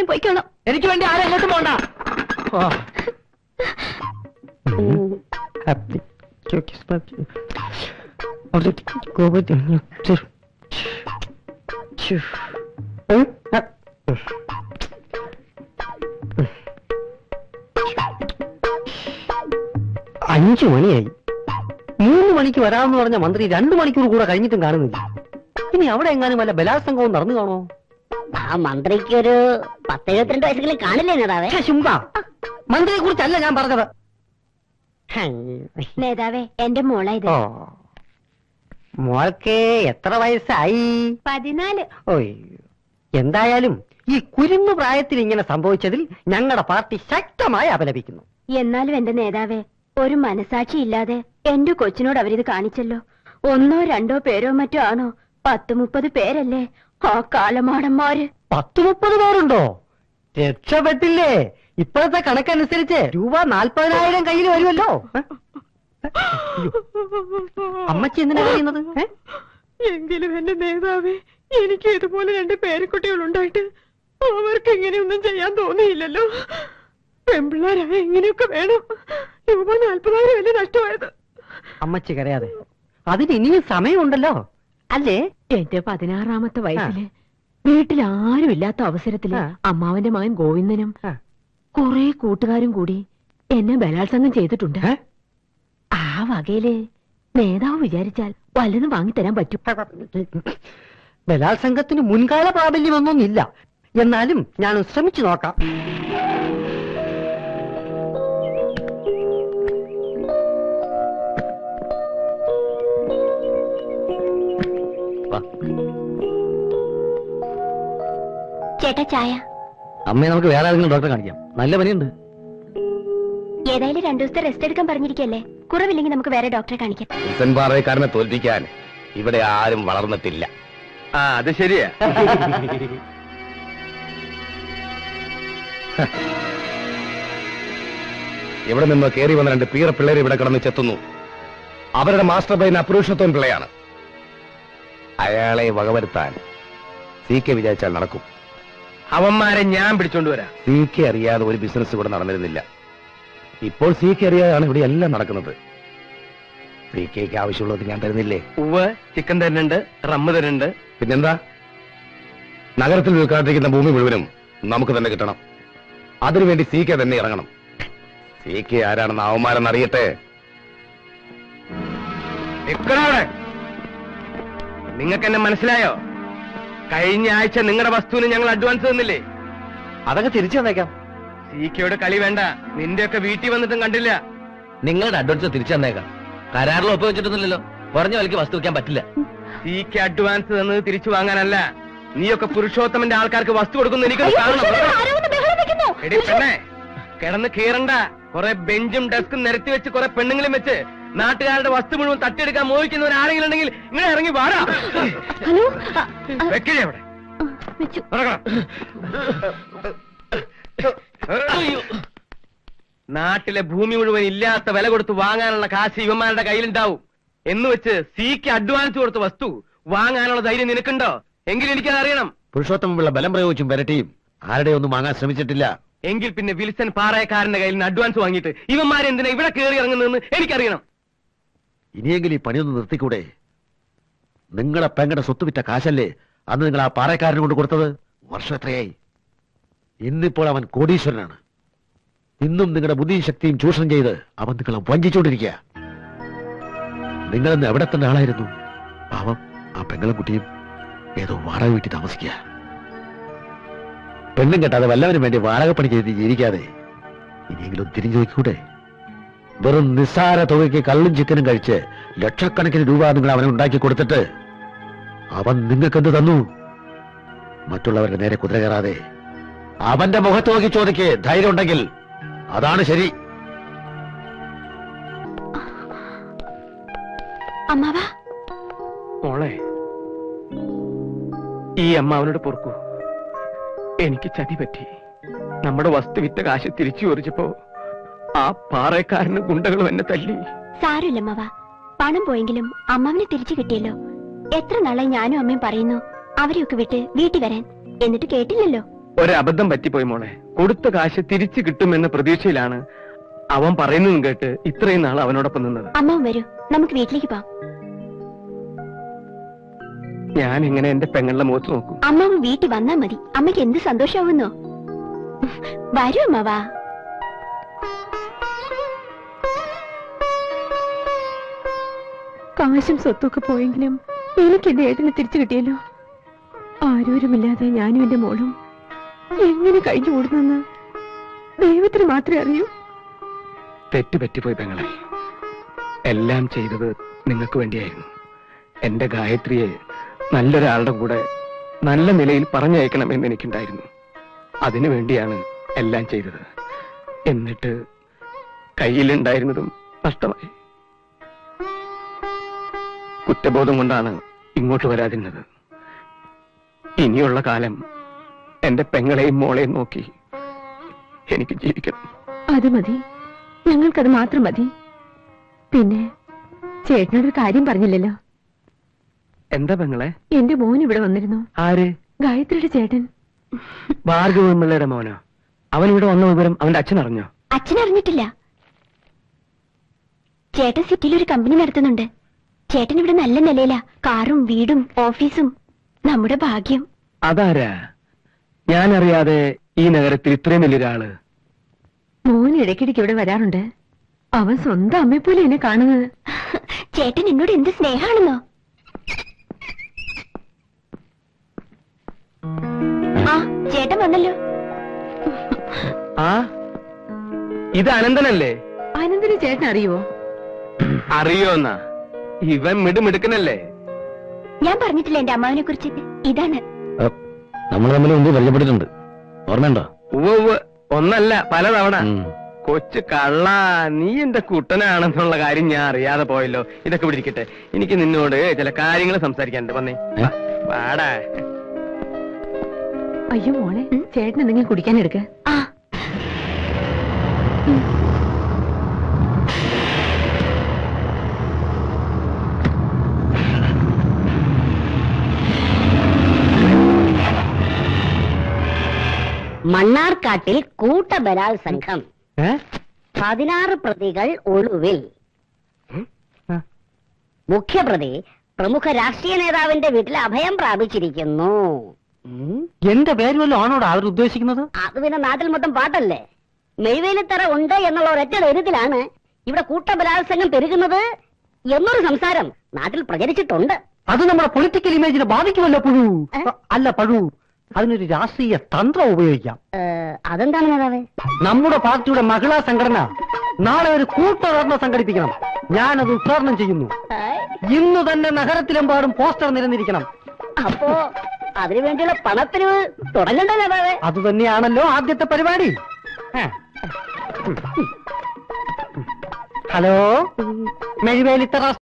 എവിടെയെങ്കിലും പോയിക്കോണം എനിക്ക് വേണ്ടി ആരും എങ്ങോട്ടും പോണ്ട അഞ്ചു മണിയായി മൂന്ന് മണിക്ക് വരാമെന്ന് പറഞ്ഞ മന്ത്രി രണ്ടു മണിക്കൂർ കൂടെ കഴിഞ്ഞിട്ടും കാണുന്നില്ല ഇനി അവിടെ എങ്ങാനും വല്ല ബലാത്സംഗവും നടന്നു കാണോ ആ മന്ത്രിക്ക് ഒരു പത്തെഴുപത്തിരണ്ട് വയസ്സെങ്കിലും കാണില്ലേ നേതാവേ ശുംഭ മന്ത്രിയെ കുറിച്ചല്ല ഞാൻ പറഞ്ഞത് നേതാവേ എന്റെ മോളാ ഇത് ഓ മോൾക്ക് എത്ര വയസ്സായി പതിനാല് ഓയ് എന്തായാലും ഈ കുരുന്നു പ്രായത്തിൽ ഇങ്ങനെ സംഭവിച്ചതിൽ ഞങ്ങളുടെ പാർട്ടി ശക്തമായി അപലപിക്കുന്നു എന്നാലും എന്റെ നേതാവേ ഒരു മനസാക്ഷി ഇല്ലാതെ എന്റെ കൊച്ചിനോട് അവരിത് കാണിച്ചല്ലോ ഒന്നോ രണ്ടോ പേരോ മറ്റോ ആണോ പത്ത് മുപ്പത് പേരല്ലേ ആ കാലമാടന്മാര് പത്ത് മുപ്പത് പേരുണ്ടോ രക്ഷപ്പെട്ടില്ലേ ഇപ്പോഴത്തെ കണക്കനുസരിച്ച് രൂപ നാൽപ്പതിനായിരം കയ്യിൽ വരുമല്ലോ ഏ? അയ്യോ. അമ്മച്ചി എന്തിനാ പറയുന്നത് ഏ? എങ്കിലും എന്റെ നേതാവേ എനിക്ക് ഇതുപോലെ രണ്ട് പേരക്കുട്ടികൾ ഉണ്ടായിട്ട് അവർക്ക് ഇങ്ങനെയൊന്നും ചെയ്യാൻ തോന്നിയില്ലല്ലോ പെമ്പിള്ളാരായ ഇങ്ങനെയൊക്കെ വേണം രൂപ നാൽപ്പതായിരം അല്ലേ നഷ്ടമായത് അമ്മച്ചി കരയാതെ അതിന് ഇനിയും സമയമുണ്ടല്ലോ അല്ലേ എന്റെ പതിനാറാമത്തെ വയസ്സില് വീട്ടിൽ ആരും ഇല്ലാത്ത അവസരത്തില് ആ. അമ്മാവന്റെ മകൻ ഗോവിന്ദനും ആ. കുറെ കൂട്ടുകാരും കൂടി എന്നെ ബലാത്സംഗം ചെയ്തിട്ടുണ്ട് ഏ? ആ വകയില് നേതാവ് വിചാരിച്ചാൽ വല്ലതും വാങ്ങിത്തരാൻ പറ്റും ബലാത്സംഗത്തിന് മുൻകാല പ്രാബല്യമൊന്നുമില്ല എന്നാലും ഞാൻ ശ്രമിച്ചു നോക്കാം ചേട്ടാ ചായ അമ്മയെ നമുക്ക് വേറെ ആരെങ്കിലും ഡോക്ടറെ കാണിക്കാം നല്ല പനിയുണ്ട് ഏതായാലും രണ്ടു ദിവസത്തെ റെസ്റ്റ് എടുക്കാൻ പറഞ്ഞിരിക്കല്ലേ കുറവില്ലെങ്കിൽ നമുക്ക് വേറെ ഡോക്ടറെ കാണിക്കാം വിൽസൺ പാറയക്കാരനെ തോൽപ്പിക്കാൻ ഇവിടെ ആരും വളർന്നിട്ടില്ല ആ അത് ശരിയാ ഇവിടെ നിന്ന് കയറി വന്ന രണ്ട് പീറ പിള്ളേർ ഇവിടെ കിടന്ന് ചെത്തുന്നു അവരുടെ മാസ്റ്റർ ബ്രെയിൻ അപുരുഷത്വൻ പിള്ളയാണ് അയാളെ വകവരുത്താൻ സി കെ വിചാരിച്ചാൽ നടക്കും അവന്മാരെ ഞാൻ പിടിച്ചോണ്ട് വരാം സി കെ അറിയാതെ ഒരു ബിസിനസ് ഇവിടെ നടന്നിരുന്നില്ല ഇപ്പോൾ സി കെ അറിയാതാണ് ഇവിടെ എല്ലാം നടക്കുന്നത് സി കെക്ക് ആവശ്യമുള്ളത് ഞാൻ തരുന്നില്ലേ ഉവ് ചിക്കൻ തരുന്നുണ്ട് റമ്മ് തരുന്നുണ്ട് പിന്നെന്താ നഗരത്തിൽ വിൽക്കാതിരിക്കുന്ന ഭൂമി മുഴുവനും നമുക്ക് തന്നെ കിട്ടണം അതിനുവേണ്ടി സി കെ തന്നെ ഇറങ്ങണം സി കെ ആരാണെന്ന് അവന്മാരെന്ന് അറിയട്ടെ നിക്കണവിടെ നിങ്ങൾക്ക് എന്നെ മനസ്സിലായോ കഴിഞ്ഞ ആഴ്ച നിങ്ങളുടെ വസ്തുവിന് ഞങ്ങൾ അഡ്വാൻസ് തന്നില്ലേ അതൊക്കെ തിരിച്ചു തന്നേക്കാം സി കെയുടെ കളി വേണ്ട നിന്റെയൊക്കെ വീട്ടിൽ വന്നിട്ടും കണ്ടില്ല നിങ്ങളുടെ അഡ്വാൻസ് തിരിച്ചു തന്നേക്കാം കരാറിൽ ഒപ്പ് വെച്ചിട്ടൊന്നുമില്ലല്ലോ കുറഞ്ഞ വിലക്ക് വസ്തു വെക്കാൻ പറ്റില്ല സി കെ അഡ്വാൻസ് തന്നത് തിരിച്ചു വാങ്ങാനല്ല നീയൊക്കെ പുരുഷോത്തമന്റെ ആൾക്കാർക്ക് വസ്തു കൊടുക്കുന്ന എനിക്കൊന്ന് കാണണം എടി പെണ്ണേ കിടന്ന് കീറണ്ട കുറെ ബെഞ്ചും ഡെസ്കും നിരത്തി വെച്ച് കുറെ പെണ്ണുങ്ങളും വെച്ച് നാട്ടുകാരുടെ വസ്തു മുഴുവൻ തട്ടിയെടുക്കാൻ മോഹിക്കുന്നവർ ആരെങ്കിലും ഉണ്ടെങ്കിൽ ഇങ്ങനെ ഇറങ്ങി വാടാ ഹലോ വെക്കണേ അവിടെ വെച്ചു തുറക്കണം. നാട്ടിലെ ഭൂമി മുഴുവൻ ഇല്ലാത്ത വില കൊടുത്ത് വാങ്ങാനുള്ള കാശ് ഇവന്മാരുടെ കയ്യിലുണ്ടാവും എന്ന് വെച്ച് സിക്ക് അഡ്വാൻസ് കൊടുത്ത വസ്തു വാങ്ങാനുള്ള ധൈര്യം നിനക്കുണ്ടോ എങ്കിൽ എനിക്കത് അറിയണം പുരുഷോത്തമ പിള്ള ബലം പ്രയോഗിച്ചും വരട്ടിയും ആരുടെ ഒന്നും വാങ്ങാൻ ശ്രമിച്ചിട്ടില്ല എങ്കിൽ പിന്നെ വിൽസൺ പാറയക്കാരന്റെ കയ്യിൽ നിന്ന് അഡ്വാൻസ് വാങ്ങിയിട്ട് ഇവന്മാരെന്തിനാ ഇവിടെ കയറി ഇറങ്ങുന്നതെന്ന് എനിക്കറിയണം ഇനിയെങ്കിലും ഈ പണിയൊന്ന് നിർത്തിക്കൂടെ നിങ്ങളെ പെങ്ങടെ സ്വത്ത് വിറ്റ കാശല്ലേ അന്ന് നിങ്ങൾ ആ പാറക്കാരന് കൊണ്ട് കൊടുത്തത് വർഷം എത്രയായി ഇന്നിപ്പോൾ അവൻ കോടീശ്വരനാണ് ഇന്നും നിങ്ങളുടെ ബുദ്ധിയും ശക്തിയും ചൂഷണം ചെയ്ത് അവൻ നിങ്ങളെ വഞ്ചിച്ചുകൊണ്ടിരിക്കുക നിങ്ങളിന്ന് എവിടെ തന്നെ ആളായിരുന്നു പാവം ആ പെങ്ങളും കുട്ടിയും ഏതോ വാടക വീട്ടിൽ താമസിക്കുക പെണ്ണും കെട്ടാതെ വല്ലവനും വേണ്ടി വാടകപ്പണി ചെയ്ത് ജീവിക്കാതെ ഇനിയെങ്കിലും തിരിഞ്ഞു നോക്കൂടെ വെറും നിസ്സാര തുകയ്ക്ക് കള്ളും ചിക്കനും കഴിച്ച് ലക്ഷക്കണക്കിന് രൂപ നിങ്ങൾ അവനെ ഉണ്ടാക്കി കൊടുത്തിട്ട് അവൻ നിങ്ങൾക്കെന്ത് തന്നു മറ്റുള്ളവരുടെ നേരെ കുതിര കയറാതെ അവന്റെ മുഖത്ത് നോക്കി ചോദിക്ക് ധൈര്യം ഉണ്ടെങ്കിൽ അതാണ് ശരി അമ്മാവാ മോളെ ഈ അമ്മാവനോട് പൊറുക്കൂ എനിക്ക് ചതി പറ്റി നമ്മുടെ വസ്തു വിറ്റ കാശ് തിരിച്ചു ചോദിച്ചപ്പോ ആ പാറയക്കാരന് ഗുണ്ടകളും എന്നെ തല്ലി സാരമില്ല അമ്മാവ പണം പോയെങ്കിലും അമ്മാവിനെ തിരിച്ചു കിട്ടിയല്ലോ എത്ര നാളായി ഞാനും അമ്മയും പറയുന്നു അവരെയൊക്കെ വിട്ട് വീട്ടിൽ വരാൻ എന്നിട്ട് കേട്ടില്ലല്ലോ ഒരബദ്ധം പറ്റിപ്പോയി മോളെ കൊടുത്ത കാശ് തിരിച്ചു കിട്ടുമെന്ന പ്രതീക്ഷയിലാണ് അവൻ പറയുന്നതും കേട്ട് ഇത്രയും നാൾ അവനോടൊപ്പം നിന്നത് അമ്മ വരൂ നമുക്ക് വീട്ടിലേക്ക് പോവാം ഞാൻ എങ്ങനെ എന്റെ പെങ്ങളുടെ മുഖത്ത് നോക്കും അമ്മാവ് വീട്ടിൽ വന്നാ മതി അമ്മയ്ക്ക് എന്ത് സന്തോഷാവുന്നോ വരൂ അമ്മാവാ കാശും സ്വത്തൊക്കെ പോയെങ്കിലും എനിക്ക് എന്റെ ഏട്ടനെ തിരിച്ചു കിട്ടിയല്ലോ ആരോരുമില്ലാതെ ഞാനും എന്റെ മോളും എങ്ങനെ കഴിഞ്ഞു കൂടുന്നെന്ന് ദൈവത്തിന് മാത്രമേ അറിയൂ തെറ്റ് പറ്റിപ്പോയി പെങ്ങളെ എല്ലാം ചെയ്തത് നിങ്ങൾക്ക് വേണ്ടിയായിരുന്നു എന്റെ ഗായത്രിയെ നല്ലൊരാളുടെ കൂടെ നല്ല നിലയിൽ പറഞ്ഞയക്കണമെന്ന് എനിക്കുണ്ടായിരുന്നു അതിനു വേണ്ടിയാണ് എല്ലാം ചെയ്തത് എന്നിട്ട് കയ്യിലുണ്ടായിരുന്നതും നഷ്ടമായി കുറ്റബോധം കൊണ്ടാണ് ഇങ്ങോട്ട് വരാതിരുന്നത് ഇനിയുള്ള കാലം എന്റെ പെങ്ങളെയും മോളെയും നോക്കി എനിക്ക് ജീവിക്കണം അത് മതി ഞങ്ങൾക്കത് മാത്രം മതി പിന്നെ ചേട്ടനോടൊരു കാര്യം പറഞ്ഞില്ലല്ലോ എന്താ പെങ്ങളെ എന്റെ മോൻ ഇവിടെ വന്നിരുന്നു ആര് ഗായത്രിയുടെ ചേട്ടൻ ഭാർഗവപിള്ളയുടെ മോനോ അവൻ ഇവിടെ വന്ന വിവരം അവന്റെ അച്ഛൻ അറിഞ്ഞോ അച്ഛൻ അറിഞ്ഞിട്ടില്ല ചേട്ടൻ സിറ്റിയിൽ ഒരു കമ്പനി നടത്തുന്നുണ്ട് ചേട്ടൻ ഇവിടെ നല്ല നിലയിലാ കാറും വീടും ഓഫീസും നമ്മുടെ ഭാഗ്യം അതാരാ ഞാൻ അറിയാതെ ഈ നഗരത്തിൽ ഇത്രയും വലിയൊരാള് മോൻ ഇടയ്ക്കിടയ്ക്ക് ഇവിടെ വരാറുണ്ട് അവൻ സ്വന്തം അമ്മയെ പോലെ എന്നെ കാണുന്നത് ചേട്ടൻ എന്നോട് എന്ത് സ്നേഹാണെന്നോ ആ ചേട്ടൻ വന്നല്ലോ ആ ഇത് അനന്തനല്ലേ അനന്തന് ചേട്ടൻ അറിയുവോ അറിയോന്നാ ഇവൻ മിടുമിടുക്കനല്ലേ ഞാൻ പറഞ്ഞിട്ടില്ല എന്റെ അമ്മാവിനെ കുറിച്ച് ഇതാണ് നമ്മൾ തമ്മിൽ മുമ്പ് പരിചയപ്പെട്ടിട്ടുണ്ട് ഓർമ്മയുണ്ടോ ഉവ്വ് ഉവ്വ് ഒന്നല്ല പലതവണ ഉം. കൊച്ചു കള്ള നീ എന്റെ കുട്ടനാണെന്നുള്ള കാര്യം ഞാൻ അറിയാതെ പോയല്ലോ ഇതൊക്കെ പിടിക്കട്ടെ എനിക്ക് നിന്നോട് ചില കാര്യങ്ങൾ സംസാരിക്കാനുണ്ട് വന്നേ ഏ? വാടാ അയ്യോ മോളെ ചേട്ടൻ എന്തെങ്കിലും കുടിക്കാൻ എടുക്ക ആ മണ്ണാർക്കാട്ടിൽ കൂട്ടബലാത്സംഘം ഏ? പതിനാറ് പ്രതികൾ ഒളിവിൽ മുഖ്യപ്രതി പ്രമുഖ രാഷ്ട്രീയ നേതാവിന്റെ വീട്ടിൽ അഭയം പ്രാപിച്ചിരിക്കുന്നു ഉം. എന്റെ പേര് വല്ലതും ആണോടാ അവർ ഉദ്ദേശിക്കുന്നത് അത് പിന്നെ നാട്ടിൽ മൊത്തം പാട്ടല്ലേ മെയ്വേലിത്തറ ഉണ്ട് എന്നുള്ള ഒരൊറ്റ ധൈര്യത്തിലാണ് ഇവിടെ കൂട്ടബലാത്സംഗം പെരുകുന്നത് എന്നൊരു സംസാരം നാട്ടിൽ പ്രചരിച്ചിട്ടുണ്ട് അത് നമ്മുടെ പൊളിറ്റിക്കൽ ഇമേജിനെ ബാധിക്കുമല്ലോ പുഴു ഏ? അല്ല പഴു അതിനൊരു രാഷ്ട്രീയ തന്ത്രം ഉപയോഗിക്കാം ഏ, അതെന്താണ് നേതാവേ നമ്മുടെ പാർട്ടിയുടെ മഹിളാ സംഘടന നാളെ ഒരു കൂട്ടധർണ സംഘടിപ്പിക്കണം ഞാനത് ഉദ്ഘാടനം ചെയ്യുന്നു ഹായ്. ഇന്ന് തന്നെ നഗരത്തിലെമ്പാടും പോസ്റ്റർ നിരന്നിരിക്കണം അപ്പോ അതിനു വേണ്ടിയുള്ള പണത്തിന് തുടങ്ങണ്ടേ നേതാവേ അത് തന്നെയാണല്ലോ ആദ്യത്തെ പരിപാടി ഏ. ഹലോ മെഴുവേലിത്തറ